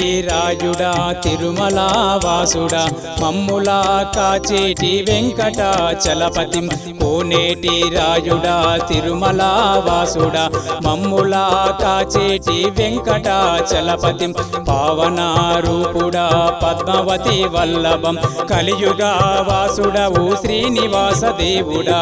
కోనేటి రాయుడా తిరుమల వాసుడా మమ్ములా కాచేటి వెంకటాచలపతి కోనేటి రాయుడా తిరుమల వాసుడా మమ్ములా కాచేటి వెంకటాచలపతి పావనారూపుడా పద్మావతి వల్లభం కలియుగా వాసుడవు శ్రీనివాస దేవుడా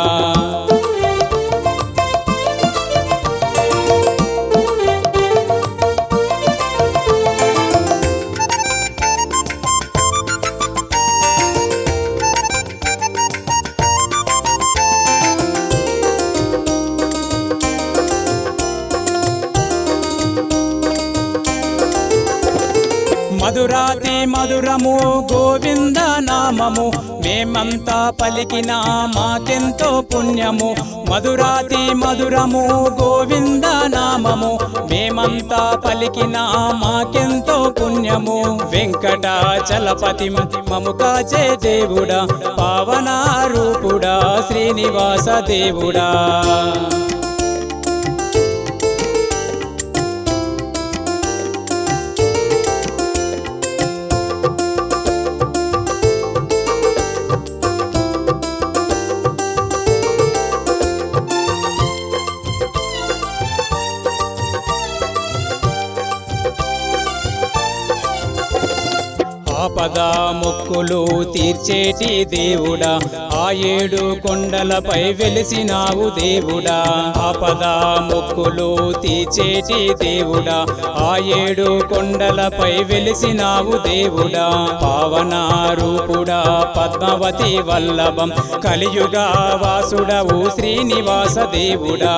మధురాతి మధురము గోవింద నామము మేమంతా పలికిన మాకెంతో పుణ్యము మధురాతి మధురము గోవింద నామము మేమంతా పలికిన మాకెంతో పుణ్యము వెంకటాచలపతి మము కాచే దేవుడా పావనారూపుడా శ్రీనివాస దేవుడా ఆపద మొక్కులు తీర్చేటి దేవుడా ఆ ఏడు కొండలపై వెలిసినావు దేవుడా ఆపద మొక్కులు తీర్చేటి దేవుడా ఆ ఏడు కొండలపై వెలిసినావు దేవుడా పావనారూపుడా పద్మావతి వల్లభం కలియుగా వాసుడవు శ్రీనివాస దేవుడా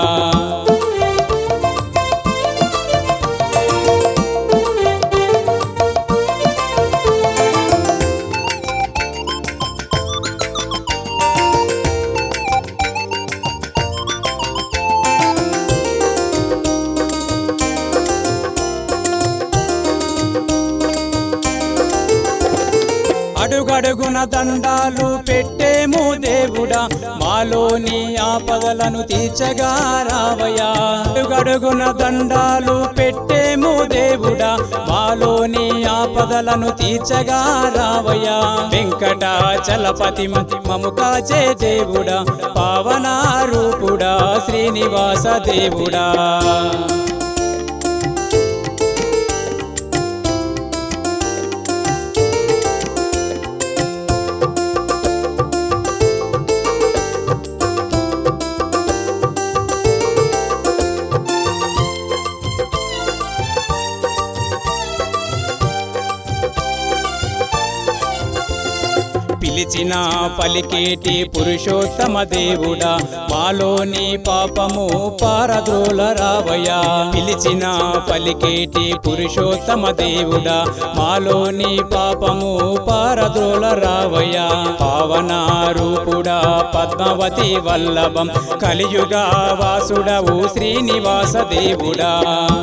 అడుగడుగున దండాలు పెట్టేము దేవుడా మాలోని ఆపదలను తీర్చగా రావయా అడుగడుగున దండాలు పెట్టేము దేవుడా మాలోని ఆపదలను తీర్చగా రావయా వెంకటాచలపతి మము కాచే దేవుడా పావనారూపుడా శ్రీనివాస దేవుడా పిలిచిన పలికేటి పురుషోత్తమ దేవుడా మాలోని పాపము పారద్రోల రావయ్యా పిలిచిన పలికేటి పురుషోత్తమ దేవుడా మాలోని పాపము పారద్రోల రావయ్యా పావనారూపుడా పద్మావతి వల్లభం కలియుగా వాసుడవు శ్రీనివాస దేవుడా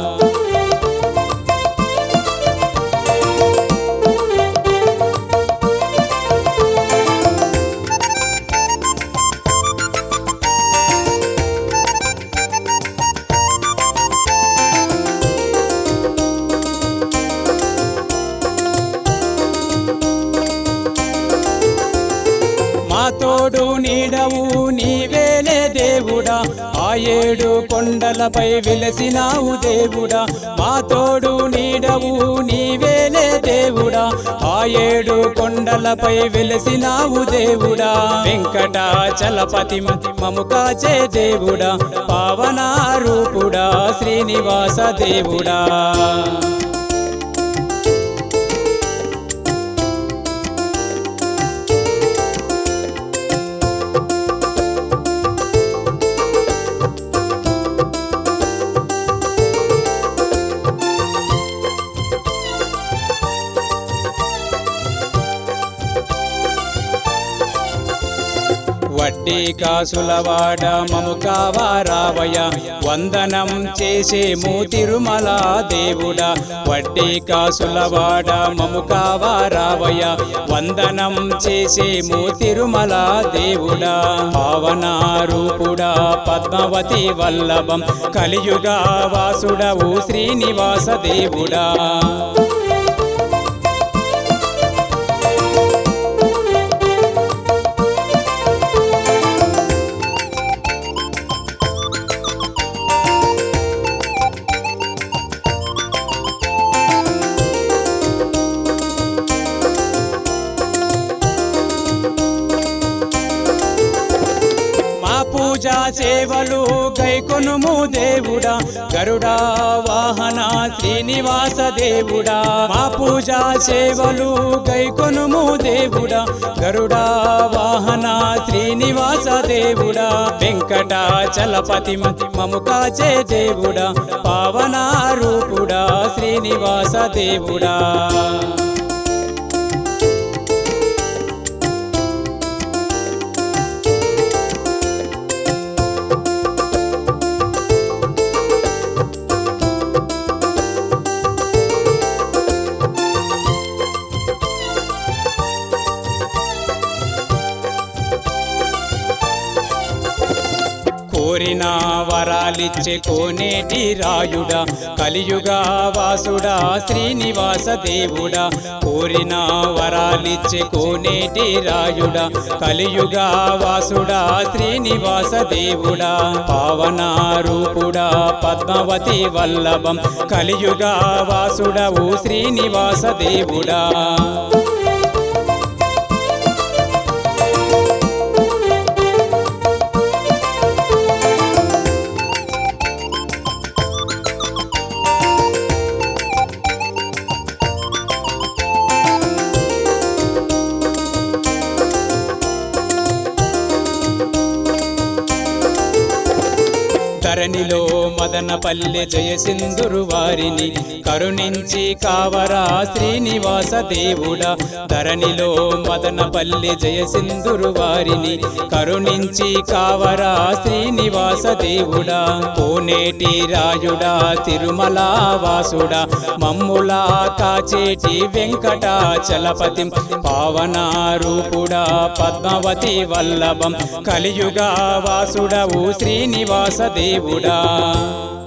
మా తోడు నీడవు నీవేలే దేవుడా ఆ ఏడు కొండలపై వెలసినావు దేవుడా మా తోడు నీడవు నీవేలే దేవుడా ఆ ఏడు కొండలపై వెలసినావు దేవుడా వెంకటాచలపతి మము కాచే దేవుడా పావనారూపుడా శ్రీనివాస దేవుడా వడ్డీ కాసులవాడ మము కావారావయ వందనం చేసేము తిరుమల దేవుడా వడ్డీ కాసులవాడ మము కావారావయ వందనం చేసేము తిరుమల దేవుడా పావనారూపుడా పద్మావతి వల్లభం కలియుగా వాసుడవు శ్రీనివాస దేవుడా పూజా సేవలు గైకొనుము దేవుడా గరుడా వాహన శ్రీనివాస దేవుడా మా పూజా సేవలు గైకొనుము దేవుడా గరుడా వాహన శ్రీనివాస దేవుడా వెంకటాచలపతి మము కాచే దేవుడా పావన రూపుడా శ్రీనివాస దేవుడా కోరిన వరాలిచ్చే కోనేటి రాయుడా కలియుగా వాసుడా శ్రీనివాస దేవుడా కోరిన వరాలిచ్చే కోనేటి రాయుడా కలియుగా వాసుడా శ్రీనివాస దేవుడా పావన రూపుడా పద్మావతి వల్లభం కలియుగా వాసుడవు శ్రీనివాస దేవుడా ధరణిలో మదనపల్లె జయసింధురు వారిని కరుణించి కావరా శ్రీనివాస దేవుడా ధరణిలో మదనపల్లె జయసింధురు వారిని కరుణించి కావరా శ్రీనివాస దేవుడా కోనేటి రాయుడా తిరుమల వాసుడా మమ్ములా కాచేటి వెంకటాచలపతి పావన రూపుడా పద్మావతి వల్లభం కలియుగా వాసుడవు శ్రీనివాస దేవుడా